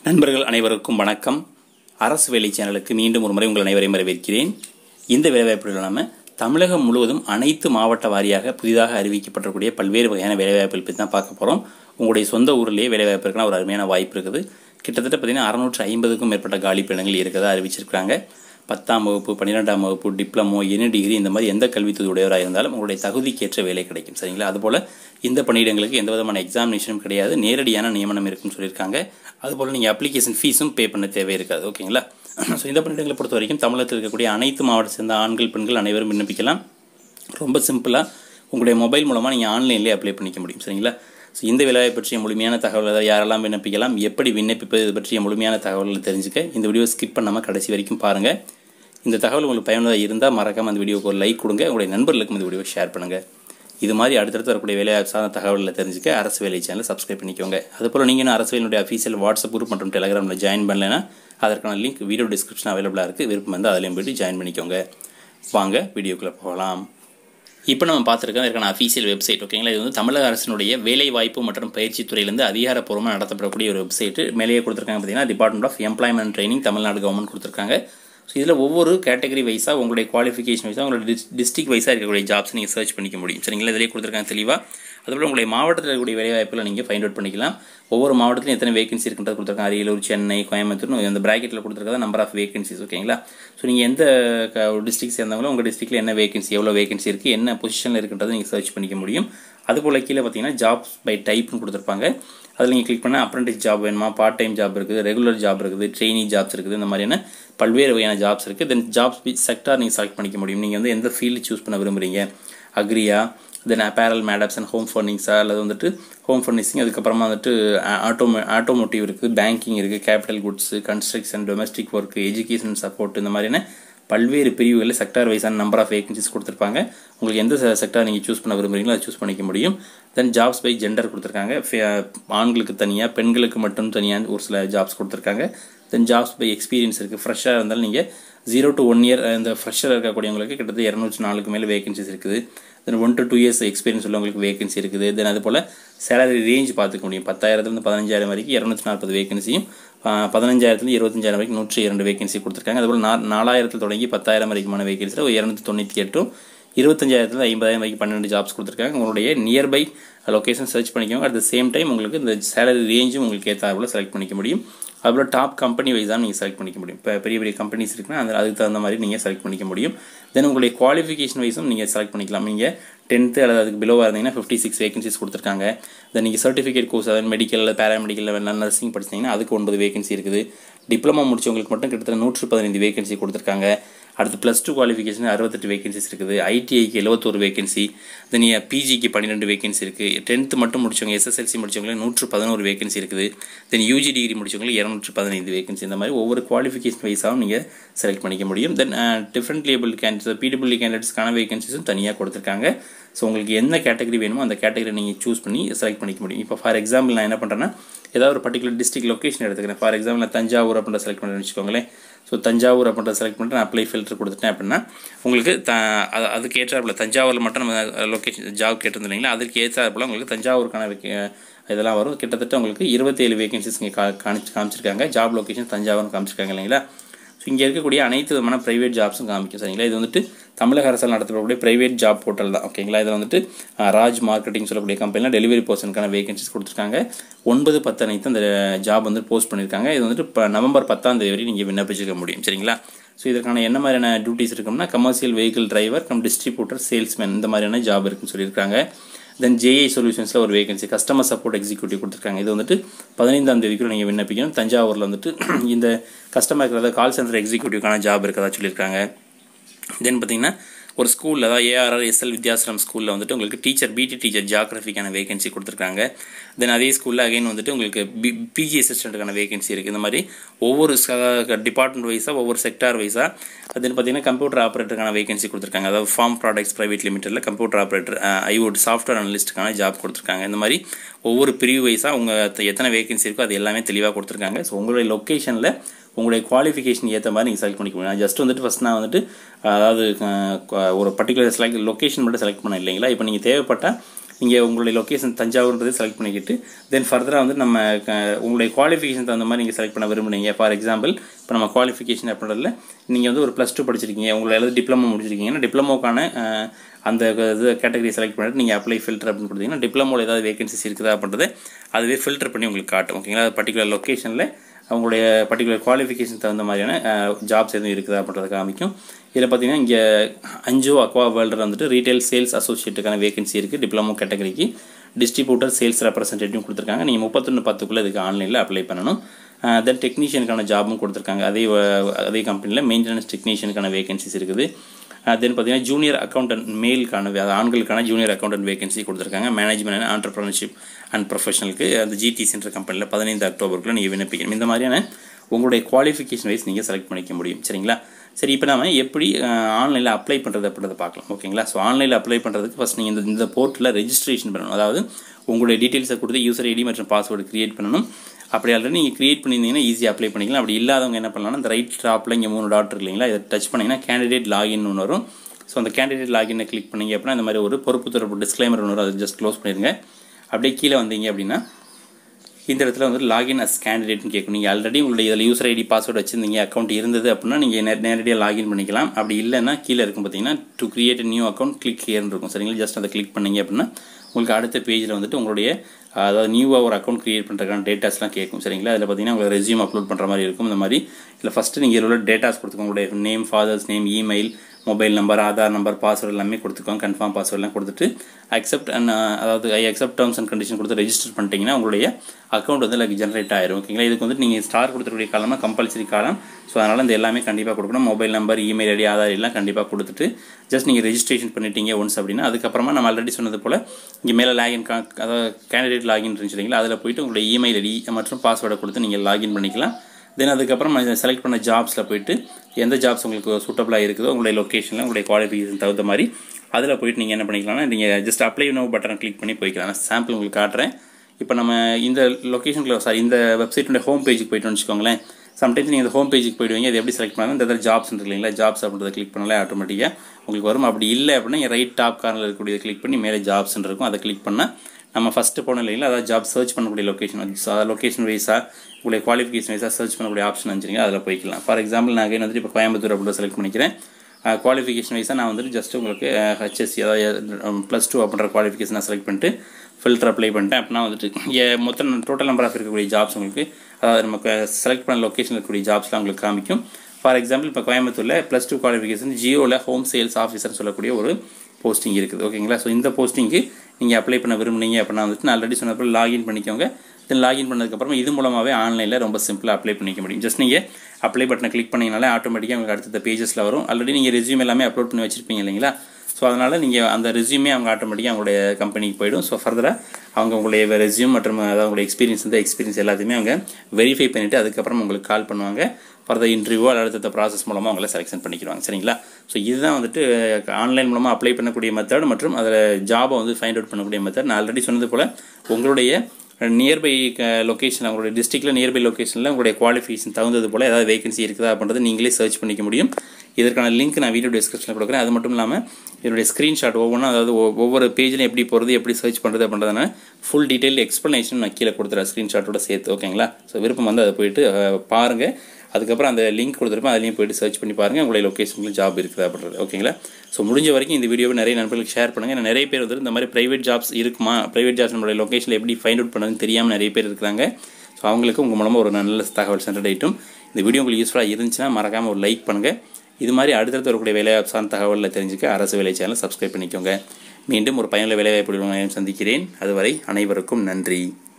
நண்பர்கள் அனைவருக்கும் வணக்கம் அரசு வேலை சேனலுக்கு மீண்டும் ஒரு முறை உங்கள் அனைவரையும் வரவேற்கிறேன் இந்த வேலைவாய்ப்புகள் இல்லாமல் தமிழகம் முழுவதும் அனைத்து மாவட்ட வாரியாக புதிதாக அறிவிக்கப்பட்டிருக்கூடிய பல்வேறு வகையான வேலைவாய்ப்புகள் பற்றி தான் பார்க்க போகிறோம் உங்களுடைய சொந்த ஊரிலேயே வேலைவாய்ப்பு இருக்குன்னா ஒரு அருமையான வாய்ப்பு இருக்குது கிட்டத்தட்ட பார்த்தீங்கன்னா அறுநூற்று ஐம்பதுக்கும் மேற்பட்ட காலி பணிகள் இருக்கிறதா அறிவிச்சிருக்காங்க பத்தாம் வகுப்பு பன்னிரெண்டாம் வகுப்பு டிப்ளமோ என்ன டிகிரி இந்த மாதிரி எந்த கல்வித்துறை உடையவராக இருந்தாலும் உங்களுடைய தகுதிக்கேற்ற வேலை கிடைக்கும் சரிங்களா அதுபோல் இந்த பணியிடங்களுக்கு எந்த விதமான எக்ஸாமினேஷனும் கிடையாது நேரடியான நியமனம் இருக்குன்னு சொல்லியிருக்காங்க அதுபோல் நீங்கள் அப்ளிகேஷன் ஃபீஸும் பே பண்ண தேவை இருக்காது ஓகேங்களா ஸோ இந்த பணியிடங்களை பொறுத்த வரைக்கும் தமிழகத்தில் இருக்கக்கூடிய அனைத்து மாவட்ட சேர்ந்த ஆண்கள் பெண்கள் அனைவரும் விண்ணப்பிக்கலாம் ரொம்ப சிம்பிளாக உங்களுடைய மொபைல் மூலமாக நீங்கள் ஆன்லைன்லேயே அப்ளை பண்ணிக்க முடியும் சரிங்களா ஸோ இந்த வேலையை பற்றிய முழுமையான தகவல்களை யாரெல்லாம் விண்ணப்பிக்கலாம் எப்படி விண்ணப்பிப்பது இது பற்றிய முழுமையான தகவல்களை தெரிஞ்சுக்க இந்த வீடியோ ஸ்கிப் பண்ணாமல் கடைசி வரைக்கும் பாருங்கள் இந்த தகவல் உங்களுக்கு பயனுள்ளதாக இருந்தால் மறக்காமல் அந்த வீடியோக்கு ஒரு லைக் கொடுங்க உங்களுடைய நண்பர்களுக்கும் இந்த வீடியோ ஷேர் பண்ணுங்கள் இது மாதிரி அடுத்தடுத்து வரக்கூடிய வேலை சார்ந்த தகவல்களை தெரிஞ்சுக்க அரசு வேலை சேனலை சப்ஸ்கிரைப் பண்ணிக்கோங்க அதுபோல் நீங்கள் இன்னும் அரசு வேலையுடைய அஃபீஷியல் வாட்ஸ்அப் குரூப் மற்றும் டெலிகிராமில் ஜாயின் பண்ணலைன்னா அதற்கான லிங்க் வீடியோ டிஸ்கிரிப்ஷன் அவைலபிளாக இருக்குது விருப்பம் வந்து அதிலையும் போய்ட்டு ஜாயின் பண்ணிக்கோங்க வாங்க வீடியோக்குள்ளே போகலாம் இப்போ நம்ம பார்த்துருக்கோம் இதற்கான அஃபீஷியல் வெப்சைட் ஓகேங்களா இது வந்து தமிழக அரசினுடைய வேலை வாய்ப்பு மற்றும் பயிற்சி துறையிலேருந்து அதிகாரப்பூர்வமாக நடத்தப்படக்கூடிய ஒரு வெப்சைட் மேலேயே கொடுத்துருக்காங்க பார்த்தீங்கன்னா department of employment training Tamil Nadu government கொடுத்துருக்காங்க ஸோ இதில் ஒவ்வொரு கேட்டகரி வைஸாக உங்களுடைய குவாலிஃபிகேஷன் வைஸாக உங்களோட டிஸ் டிஸ்ட்ரிக் வைஸாக இருக்கக்கூடிய ஜாப்ஸ் நீங்கள் சர்ச் பண்ணிக்க முடியும் சரிங்களா இதிலே கொடுத்துருக்காங்க தெளிவாக அதுபோல் உங்களுடைய மாவட்டத்தில் இருக்கக்கூடிய வேலைவாய்ப்பில் நீங்கள் ஃபைண்ட் அவுட் பண்ணிக்கலாம் ஒவ்வொரு மாவட்டத்திலும் எத்தனை வேகன்சி இருக்குன்றது கொடுத்துருக்காங்க அரியலூர் சென்னை கோயம்புத்தூர் அந்த ப்ராக்கெட்டில் கொடுத்துருக்காத நம்பர் ஆஃப் வேகன்சிஸ் ஓகேங்களா ஸோ நீங்கள் எந்த டிஸ்ட்ரிக்ட் சேர்ந்தவங்களும் உங்கள் டிஸ்ட்ரிக்ட்டில் என்ன வேகன்சி எவ்வளோ வேகன்சி இருக்குது என்ன பொசிஷனில் இருக்குன்றதை நீங்கள் சர்ச் பண்ணிக்க முடியும் அதுபோல் கீழே பார்த்தீங்கன்னா ஜாப்ஸ் பை டைப்னு கொடுத்துருப்பாங்க அதில் நீங்கள் கிளிக் பண்ணால் அப்ரண்டிஸ் ஜாப் வேணுமா பார்ட் டைம் ஜாப் இருக்குது ரெகுலர் ஜாப் இருக்குது ட்ரெயினி ஜாப்ஸ் இருக்குது இந்த மாதிரியான பல்வேறு வகையான ஜாப்ஸ் இருக்குது தென் ஜாப்ஸ் செக்டார் நீங்கள் செலக்ட் பண்ணிக்க முடியும் நீங்கள் வந்து எந்த ஃபீல்டு சூஸ் பண்ண விரும்புகிறீங்க அக்ரியா then apparel madeups and home ஃபர்னிங்ஸா அல்லது வந்துட்டு ஹோம் ஃபர்னிஷிங் அதுக்கப்புறமா வந்துட்டு ஆட்டோமோ ஆட்டோமோட்டிவ் இருக்குது பேங்கிங் இருக்குது capital goods construction domestic work education support இந்த மாதிரியான பல்வேறு பிரிவுகளில் செக்டார் வைஸான நம்பர் ஆஃப் வேகன்சிஸ் கொடுத்துருப்பாங்க உங்களுக்கு எந்த செக்டார் நீங்கள் சூஸ் பண்ண விரும்புகிறீங்களோ அதை சூஸ் பண்ணிக்க முடியும் தென் ஜாப்ஸ் பை ஜெண்டர் கொடுத்துருக்காங்க ஆண்களுக்கு தனியாக பெண்களுக்கு மட்டும் தனியாக ஒரு சில ஜாப்ஸ் கொடுத்துருக்காங்க தென் ஜாப்ஸ் பை எக்ஸ்பீரியன்ஸ் இருக்குது ஃப்ரெஷ்ஷாக இருந்தாலும் நீங்கள் ஜீரோ டு ஒன் இயர் இந்த ஃப்ரெஷ்ஷாக இருக்கக்கூடியவங்களுக்கு கிட்டத்தட்ட இரநூற்றி நாலுக்கு மேலே வேகன்சிஸ் இருக்குது then one to two years experience உள்ளவங்களுக்கு வேகன்சி இருக்குது தென் அது போல் சேலரி ரேஞ்ச் பார்த்துக்க முடியும் பத்தாயிரத்துலேருந்து பதினஞ்சாயிரம் வரைக்கும் இரநூத்தி நாற்பது வேகன்சியும் பதினஞ்சாயிரத்துலேருந்து இருபத்தஞ்சாயிரம் வரைக்கும் நூற்றி இரண்டு வேகன்சி கொடுத்துருக்காங்க அதுபோல் நா நாலாயிரத்தில் தொடங்கி பத்தாயிரம் வரைக்குமான வேகன்சியில் ஒரு இரநூத்தி தொண்ணூற்றி எட்டும் இருபத்தஞ்சாயிரத்துல ஐம்பதாயிரம் வரைக்கும் பன்னெண்டு ஜாப்ஸ் கொடுத்துருக்காங்க உங்களுடைய நியர்பை லொக்கேஷன் சர்ச் பண்ணிக்கோங்க அட் த சேம் டைம் உங்களுக்கு இந்த சேலரி ரேஞ்சும் உங்களுக்கு ஏற்றாப்புல செலக்ட் பண்ணிக்க முடியும் அதுபோல் டாப் கம்பெனி வைஸாக நீங்கள் செலக்ட் பண்ணிக்க முடியும் இப்போ பெரிய பெரிய கம்பெனிஸ் இருக்குன்னா அந்த அதுக்கு தகுந்த மாதிரி நீங்கள் செலக்ட் பண்ணிக்க முடியும் தென் உங்களுடைய குவாலிஃபிகேஷன் வைஸும் நீங்கள் செலக்ட் பண்ணிக்கலாம் நீங்கள் டென்த்து அல்லது அதுக்கு பிலோவாக இருந்தீங்கன்னா ஃபிஃப்டி சிக்ஸ் வேகன்சிஸ் கொடுத்துருக்காங்க தென் நீங்கள் சர்டிஃபிகேட் கோர்ஸ் அதாவது மெடிக்கல் பேராமெடிக்கல் நர்சிங் படிச்சிங்கன்னா அதுக்கு ஒன்பது வேகன்சி இருக்குது டிப்ளமோ முடிச்சவங்களுக்கு மட்டும் கிட்டத்தட்ட நூற்று பதினைந்து வேகன்சி கொடுத்துருக்காங்க அடுத்து ப்ளஸ் டூ குவாலிஃபிகேஷன் அறுபத்தெட்டு வேகன்சிஸ் இருக்குது ஐடிஐக்கு எழுபத்தோரு வேகன்சி தென் பிஜிக்கு பன்னிரெண்டு வேகன்சி இருக்குது டென்த்து மட்டும் முடிச்சவங்க எஸ்எஸ்எல்சி முடிச்சவங்களுக்கு நூற்று பதினோரு வேகன்சி இருக்குது தென் யூஜி டிகிரி முடிச்சவங்களுக்கு இரநூற்று பதினைந்து வேகன்சி இந்த மாதிரி ஒவ்வொரு குவாலிஃபிகேஷன் வைஸாகவும் நீங்கள் செலக்ட் பண்ணிக்க முடியும் தென் டிஃப்ரெண்ட் லேபிள் கேண்டிடேட்ஸ் பிடபிள்யூ கேண்டிடேட்ஸ்க்கான வேகன்சிஸும் தனியாக கொடுத்துருக்காங்க ஸோ உங்களுக்கு என்ன கேட்டகரி வேணுமோ அந்த கேட்டகரி நீங்கள் சூஸ் பண்ணி செலக்ட் பண்ணிக்க முடியும் இப்போ ஃபார் எக்ஸாம்பிள் நான் என்ன பண்ணுறேன்னா ஏதாவது ஒரு பர்டிகுலர் டிஸ்ட்ரிக் லொக்கேஷன் எடுத்துக்கிறேன் ஃபார் எக்ஸாம்பிள் நான் தஞ்சாவூர் அப்படின்ற செலக்ட் பண்ணுறேன்னு வச்சுக்கோங்களேன் ஸோ தஞ்சாவூர் அப்படின்ற செலக்ட் பண்ணிட்டு நான் அப்ளை ஃபில்டர் கொடுத்துட்டேன் அப்படின்னா உங்களுக்கு த அது அதுக்கு ஏற்றாப்புல தஞ்சாவூரில் மட்டும் நம்ம லொக்கேஷன் ஜாப் கேட்டிருந்தோம் இல்லைங்களா அதுக்கு ஏற்றாப்புல உங்களுக்கு தஞ்சாவூருக்கான இதெல்லாம் வரும் கிட்டத்தட்ட உங்களுக்கு இருபத்தேழு வேகன்சிஸ் இங்கே கா காமிச்சு காமிச்சிருக்காங்க ஜாப் லொக்கேஷன் தஞ்சாவூர்னு காமிச்சிருக்காங்க இல்லைங்களா ஸோ இங்கே இருக்கக்கூடிய அனைத்து விதமான ப்ரைவேட் ஜாப்ஸும் காமிக்கும் சரிங்களா இது வந்துட்டு தமிழக அரசால் நடத்தப்படக்கூடிய ப்ரைவேட் ஜாப் போர்ட்டல் தான் ஓகேங்களா இதில் வந்துட்டு ராஜ் மார்க்கெட்டிங் சொல்லக்கூடிய கம்பெனியில் டெலிவரி பர்சனுக்கான வேகன்சிஸ் கொடுத்துருக்காங்க ஒன்பது பத்து அனைத்து அந்த ஜாப் வந்து போஸ்ட் பண்ணியிருக்காங்க இது வந்துட்டு இப்போ நவம்பர் பத்தாம் தேதி வரை நீங்கள் விண்ணப்பிச்சிக்க முடியும் சரிங்களா ஸோ இதற்கான என்ன மாதிரியான டியூட்டிஸ் இருக்கும்னா commercial vehicle driver cum distributor salesman இந்த மாதிரியான ஜாப் இருக்குன்னு சொல்லியிருக்காங்க தென் ஜேஐ சொல்யூஷன்ஸில் ஒரு வேகன்சி கஸ்டமர் சப்போர்ட் எக்ஸிக்யூட்டிவ் கொடுத்துருக்காங்க இது வந்துட்டு பதினைந்தாம் தேதிக்குள்ள நீங்கள் விண்ணப்பிக்கணும் தஞ்சாவூரில் வந்துட்டு இந்த கஸ்டமர் இருக்கிறத கால் சென்டர் எக்ஸிக்யூட்டிவ்க்கான ஜாப் இருக்கதா சொல்லியிருக்காங்க தென் பார்த்தீங்கன்னா ஒரு ஸ்கூலில் அதாவது ஏஆர்ஆர் எஸ்எல் வித்யாசிரம் ஸ்கூலில் வந்துட்டு உங்களுக்கு டீச்சர் பிடி டீச்சர் ஜியாகிரஃபிக்கான வேகன்சி கொடுத்துருக்காங்க தென் அதே ஸ்கூலில் அகைன் வந்துட்டு உங்களுக்கு பி பிஜி அசிஸ்டண்ட்டுக்கான வேகன்சி இருக்குது இந்த மாதிரி ஒவ்வொரு டிபார்ட்மெண்ட் வைஸாக ஒவ்வொரு செக்டார் வைஸாக அதுன்னு பார்த்தீங்கன்னா கம்ப்யூட்டர் ஆப்ரேட்டருக்கான வேகன்சி கொடுத்துருக்காங்க அதாவது ஃபார்ம் ப்ராடக்ட்ஸ் ப்ரைவேட் லிமிட்டடில் கம்ப்யூட்டர் ஆப்ரேட்டர் ஐவுட் சாஃப்ட்வேர் அனலிஸ்ட்டுக்கான ஜாப் கொடுத்துருக்காங்க இந்த மாதிரி ஒவ்வொரு பிரிவு வைஸாக உங்கள் எத்தனை வேகன்சி இருக்கோ அது எல்லாமே தெளிவாக கொடுத்துருக்காங்க ஸோ உங்களுடைய லொக்கேஷனில் உங்களுடைய குவாலிஃபிகேஷன் ஏற்ற மாதிரி நீங்கள் செலக்ட் பண்ணிக்க முடியும் ஜஸ்ட் வந்துட்டு ஃபஸ்ட் நான் வந்துட்டு அதாவது ஒரு பர்டிகுலர் செலக்ட் லொக்கேஷன் மட்டும் செலக்ட் பண்ண இல்லைங்களா இப்போ நீங்கள் தேவைப்பட்டால் நீங்கள் உங்களுடைய லொக்கேஷன் தஞ்சாவூர்ன்றதை செலக்ட் பண்ணிக்கிட்டு தென் ஃபர்தராக வந்து நம்ம க- உங்களுடைய குவாலிஃபிகேஷன் தகுந்த மாதிரி நீங்கள் செலக்ட் பண்ண விரும்புனீங்க ஃபார் எக்ஸாம்பிள் இப்போ நம்ம குவாலிஃபிகேஷன் அப்படின்றதுல நீங்கள் வந்து ஒரு ப்ளஸ் டூ படிச்சிருக்கீங்க உங்களை ஏதாவது டிப்ளமோ முடிச்சிருக்கீங்கன்னா டிப்ளமோக்கான அஹ், அந்த இது கேட்டகரி செலக்ட் பண்ணிட்டு நீங்கள் அப்ளை ஃபில்டர் அப்படின்னு கொடுத்தீங்கன்னா டிப்ளமோவில் ஏதாவது வேகன்சிஸ் இருக்குதா அப்படின்றத அதுவே ஃபில்டர் பண்ணி உங்களுக்கு காட்டும் ஓகேங்களா பர்டிகுலர் லொக்கேஷனில் அவங்களுடைய பர்டிகுலர் குவாலிஃபிகேஷன் தகுந்த மாதிரியான ஜாப்ஸ் எதுவும் இருக்குதா அப்படின்றத காமிக்கும் இதில் பார்த்தீங்கன்னா இங்கே அஞ்சோ அக்வா வேர்ல்டில் வந்துட்டு ரீட்டைல் சேல்ஸ் அசோசியேட்டுக்கான வேகன்சி இருக்குது டிப்ளமோ கேட்டகரிக்கு டிஸ்ட்ரிபியூட்டர் சேல்ஸ் ரெப்ரசன்டேட்டிவ் கொடுத்துருக்காங்க நீங்கள் முப்பத்தொன்று பத்துக்குள்ளே இதுக்கு ஆன்லைனில் அப்ளை பண்ணணும் தென் டெக்னீஷியனுக்கான ஜாபும் கொடுத்துருக்காங்க அதே வ- அதே கம்பெனியில் மெயின்டெனன்ஸ் டெக்னீஷியனுக்கான வேகன்சிஸ் இருக்குது தென் பார்த்தீங்கன்னா ஜூனியர் அக்கௌண்டன்ட் மேலுக்கான அதாவது ஆண்களுக்கான ஜூனியர் அக்கௌண்டன்ட் வேகன்சி கொடுத்துருக்காங்க மேனேஜ்மெண்ட் அண்ட் ஆண்டர்பிரினர்ஷிப் அண்ட் ப்ரொஃபஷனலுக்கு அந்த ஜிடி சென்டர் கம்பெனியில் பதினைந்து அக்டோபருக்குள்ள நீங்கள் விண்ணப்பிக்கணும் இந்த மாதிரியான உங்களுடைய குவாலிஃபிகேஷன் வைஸ் நீங்கள் செலக்ட் பண்ணிக்க முடியும் சரிங்களா சரி இப்போ நாம எப்படி ஆன்லைனில் அப்ளை பண்ணுறது அப்படின்றத பார்க்கலாம் ஓகேங்களா ஸோ ஆன்லைனில் அப்ளை பண்ணுறதுக்கு ஃபஸ்ட் நீங்கள் இந்த இந்த போர்ட்டில் ரெஜிஸ்ட்ரேஷன் பண்ணணும் அதாவது உங்களுடைய டீட்டெயில்ஸை கொடுத்து யூசர் ஐடி மற்றும் பாஸ்வேர்டு கிரியேட் பண்ணணும் அப்படி ஆல்ரெடி நீங்கள் கிரியேட் பண்ணியிருந்தீங்கன்னா ஈஸியாக அப்ளை பண்ணிக்கலாம் அப்படி இல்லாதவங்க என்ன பண்ணலாம்னா இந்த ரைட் டாப்பில் இங்கே மூணு டாட் இருக்கு இல்லைங்களா இதை டச் பண்ணிங்கன்னா கேண்டிடேட் லாகின் ஒன்று வரும் ஸோ அந்த கேண்டிடேட் லாகினை கிளிக் பண்ணீங்க அப்படின்னா இந்த மாதிரி ஒரு பொறுப்பு தொடர்பு டிஸ்க்ளைமர் ஒன்று வரும் அதை ஜஸ்ட் க்ளோஸ் பண்ணிடுங்க அப்படியே கீழே வந்தீங்க அப்படின்னா இந்த இடத்துல வந்து லாகின் அஸ் கேண்டிடேட்னு கேட்கும் நீங்கள் ஆல்ரெடி உங்களுடைய இதில் யூசர் ஐடி பாஸ்வேர்டு வச்சிருந்தீங்க அக்கௌண்ட் இருந்தது அப்படின்னா நீங்கள் நே நேரடியாக லாகின் பண்ணிக்கலாம் அப்படி இல்லைன்னா கீழே இருக்கும் பார்த்தீங்கன்னா to create new account click ஹியர்னு இருக்கும் சரிங்களா ஜஸ்ட் அதை கிளிக் பண்ணீங்க அப்படின்னா உங்களுக்கு அடுத்த பேஜில் வந்துட்டு உங்களுடைய அஹ், அதாவது நியூவாக ஒரு அக்கௌண்ட் கிரியேட் பண்ணுறதுக்கான டேட்டாஸ்லாம் கேட்கும் சரிங்களா அதில் பார்த்தீங்கன்னா உங்களுக்கு ரெஸ்யூம் அப்லோட் பண்ணுற மாதிரி இருக்கும் இந்த மாதிரி இதில் ஃபஸ்ட்டு நீங்கள் இதில் உள்ள டேட்டாஸ் கொடுத்துக்கோங்க உங்களுடைய name father's name email mobile number Aadhaar number password எல்லாமே கொடுத்துக்கோங்க கன்ஃபார்ம் பாஸ்வேர்ட்லாம் கொடுத்துட்டு அக்செப்ட் அண்ட் அதாவது I accept terms and condition கொடுத்து ரெஜிஸ்டர் பண்ணிட்டீங்கன்னா உங்களுடைய அக்கௌண்ட் வந்து லைக் ஜென்ரேட் ஆயிரும் ஓகேங்களா இதுக்கு வந்து நீங்கள் ஸ்டார் கொடுத்துக்கூடிய காலமாக கம்பல்சரி காலம் ஸோ அதனால் இந்த எல்லாமே கண்டிப்பாக கொடுக்கணும் mobile number email ID Aadhaar எல்லாம் கண்டிப்பாக கொடுத்துட்டு ஜஸ்ட் நீங்கள் ரெஜிஸ்ட்ரேஷன் பண்ணிட்டீங்க ஒன்ஸ் அப்படின்னா அதுக்கப்புறமா நம்ம ஆல்ரெடி சொன்னது போல் இங்கே மேலே லாகின் அதாவது கேண்டிடேட் லாகின் இருந்துச்சு இல்லைங்களா அதில் போயிட்டு உங்களுடைய இமெயில் ஐடி மற்றும் பாஸ்வேர்டை கொடுத்து நீங்கள் லாகின் பண்ணிக்கலாம் தென் அதுக்கப்புறம் செலக்ட் பண்ண ஜாப்ஸில் போயிட்டு எந்த ஜாப்ஸ் உங்களுக்கு சூட்டபுளாக இருக்குதோ உங்களுடைய லொக்கேஷனில் உங்களுடைய குவாலிஃபிகேஷன் தகுந்த மாதிரி அதில் போயிட்டு நீங்கள் என்ன பண்ணிக்கலாம்னா நீங்கள் ஜஸ்ட் அப்ளை நோ பட்டனை கிளிக் பண்ணி போய்க்கலாம் நான் சாம்பிள் உங்களுக்கு காட்டுறேன் இப்போ நம்ம இந்த லொக்கேஷனுக்குள்ள சாரி இந்த வெப்சைட்டுடைய ஹோம் பேஜுக்கு போயிட்டு வச்சுக்கோங்களேன் சம்டைம்ஸ் நீங்கள் இந்த ஹோம் பேஜுக்கு போயிடுவீங்க அது எப்படி செலக்ட் பண்ணாலும் இந்த இடத்துல ஜாப்ஸ் இருக்கு இல்லைங்களா ஜாப்ஸ் அப்படின்றத கிளிக் பண்ணாலே ஆட்டோமேட்டிக்காக உங்களுக்கு வரும் அப்படி இல்லை அப்படின்னா ரைட் டாப் கார்னரில் இருக்கக்கூடிய கிளிக் பண்ணி மேலே ஜாப்ஸ் இருக்கும் அதை கிளிக் பண்ணால் நம்ம ஃபஸ்ட்டு போனோம் இல்லைங்களா அதாவது ஜாப் சர்ச் பண்ணக்கூடிய லொக்கேஷன் லொக்கேஷன் வைஸாக உங்களுடைய குவாலிஃபிகேஷன் வைஸாக சர்ச் பண்ணக்கூடிய ஆப்ஷன் வந்துச்சிங்க அதில் போய்க்கலாம் ஃபார் எக்ஸாம்பிள் நான் again வந்துட்டு இப்போ கோயம்புத்தூர் அப்படின்னு செலக்ட் பண்ணிக்கிறேன் குவாலிஃபிகேஷன் வைஸாக நான் வந்துட்டு ஜஸ்ட் உங்களுக்கு ஹெச்எஸ்சி அதாவது ப்ளஸ் டூ அப்படின்ற குவாலிஃபிகேஷன் நான் செலக்ட் பண்ணிட்டு ஃபில்டர் அப்ளை பண்ணிட்டேன் அப்படின்னா வந்துட்டு இங்கே மொத்தம் டோட்டல் நம்பர் ஆஃப் இருக்கக்கூடிய ஜாப்ஸ் உங்களுக்கு அதாவது நமக்கு செலக்ட் பண்ண லொக்கேஷன் இருக்கக்கூடிய ஜாப்ஸ்லாம் உங்களுக்கு காமிக்கும் ஃபார் எக்ஸாம்பிள் இப்போ கோயம்புத்தூரில் ப்ளஸ் டூ குவாலிஃபிகேஷன் ஜியோவில் ஹோம் சேல்ஸ் ஆஃபீஸர்னு சொல்லக்கூடிய ஒரு போஸ்டிங் இருக்குது ஓகேங்களா ஸோ இந்த போஸ்டிங்க்கு நீங்கள் அப்ளை பண்ண விரும்புனீங்க அப்படின்னா வந்துட்டு நான் ஆல்ரெடி சொன்னப்போ லாகின் பண்ணிக்கோங்க தென் லாகின் பண்ணதுக்கப்புறம் இது மூலமாகவே ஆன்லைனில் ரொம்ப சிம்பிளாக அப்ளை பண்ணிக்க முடியும் ஜஸ்ட் நீங்கள் அப்ளை பட்டனை கிளிக் பண்ணிங்கனாலே ஆட்டோமேட்டிக்காக உங்களுக்கு அடுத்த பேஜஸில் வரும் ஆல்ரெடி நீங்கள் ரெஸ்யூம் எல்லாமே அப்லோட் பண்ணி வச்சிருப்பீங்க இல்லைங்களா ஸோ அதனால் நீங்கள் அந்த ரெஸ்யூமே அவங்க ஆட்டோமேட்டிக்காக அவங்களுடைய கம்பெனிக்கு போயிடும் ஸோ ஃபர்தராக அவங்க உங்களுடைய ரெஸ்யூம் மற்றும் அதாவது உங்களுடைய எக்ஸ்பீரியன்ஸ் இந்த எக்ஸ்பீரியன்ஸ் எல்லாத்தையுமே அவங்க வெரிஃபை பண்ணிவிட்டு அதுக்கப்புறம் உங்களுக்கு கால் பண்ணுவாங்க ஃபர்தர் இன்டர்வியூ அல்லது அடுத்த ப்ராசஸ் மூலமாக அவங்கள செலெக்ஷன் பண்ணிக்கிறாங்க சரிங்களா ஸோ இதுதான் வந்துட்டு ஆன்லைன் மூலமாக அப்ளை பண்ணக்கூடிய மெத்தட் மற்றும் அதில் ஜாபை வந்து ஃபைண்ட் அவுட் பண்ணக்கூடிய மெத்தட் நான் ஆல்ரெடி சொன்னது போல் உங்களுடைய நியர்பை லொக்கேஷன் உங்களுடைய டிஸ்ட்ரிக்டில் நியர்பை லொக்கேஷனில் உங்களுடைய குவாலிஃபிகேஷன் தகுந்தது போல் ஏதாவது வேகன்சி இருக்குதா அப்படின்றது நீங்களே சர்ச் பண்ணிக்க முடியும் இதற்கான லிங்க் நான் வீடியோ டிஸ்கிரிப்ஷனில் கொடுக்குறேன் அது மட்டும் இல்லாமல் என்னுடைய ஸ்க்ரீன்ஷாட் ஒவ்வொன்றும் அதாவது ஒ- ஒவ்வொரு பேஜிலும் எப்படி போகிறது எப்படி சர்ச் பண்ணுறது அப்படின்றதான ஃபுல் டீட்டெயில் எக்ஸ்ப்ளனேஷன் நான் கீழே கொடுத்துறேன் ஸ்க்ரீன்ஷாட்டோட சேர்த்து ஓகேங்களா ஸோ விருப்பம் வந்து அதை போயிட்டு அஹ், பாருங்கள் அதுக்கப்புறம் அந்த லிங்க் கொடுத்துருப்பேன் அதுலேயும் போயிட்டு சர்ச் பண்ணி பாருங்கள் உங்களுடைய லொக்கேஷனுக்கு ஜாப் இருக்குதா அப்படின்றது ஓகேங்களா ஸோ முடிஞ்ச வரைக்கும் இந்த வீடியோவை நிறைய நண்பர்களுக்கு ஷேர் பண்ணுங்கள் ஏன்னா நிறைய பேர் வந்து இந்த மாதிரி ப்ரைவேட் ஜாப்ஸ் இருக்குமா ப்ரைவேட் ஜாப்ஸ் நம்மளுடைய லொக்கேஷனில் எப்படி ஃபைண்ட் அவுட் பண்ணுறதுன்னு தெரியாமல் நிறைய பேர் இருக்கிறாங்க ஸோ அவங்களுக்கு உங்கள் மூலமாக ஒரு நல்ல தகவல் சென்றடையட்டும் இந்த வீடியோ உங்களுக்கு யூஸ்ஃபுல்லாக இருந்துச்சுன்னா மறக்காமல் ஒரு லைக் பண்ணுங்கள் இது மாதிரி அடுத்தடுத்து வரக்கூடிய வேலைவாய்ப்பு சார்ந்த தகவலில் தெரிஞ்சுக்க அரசு வேலை சேனல் சப்ஸ்கிரைப் பண்ணிக்கோங்க மீண்டும் ஒரு பயனுள்ள வேலைவாய்ப்பு சந்திக்கிறேன் அதுவரை அனைவருக்கும் நன்றி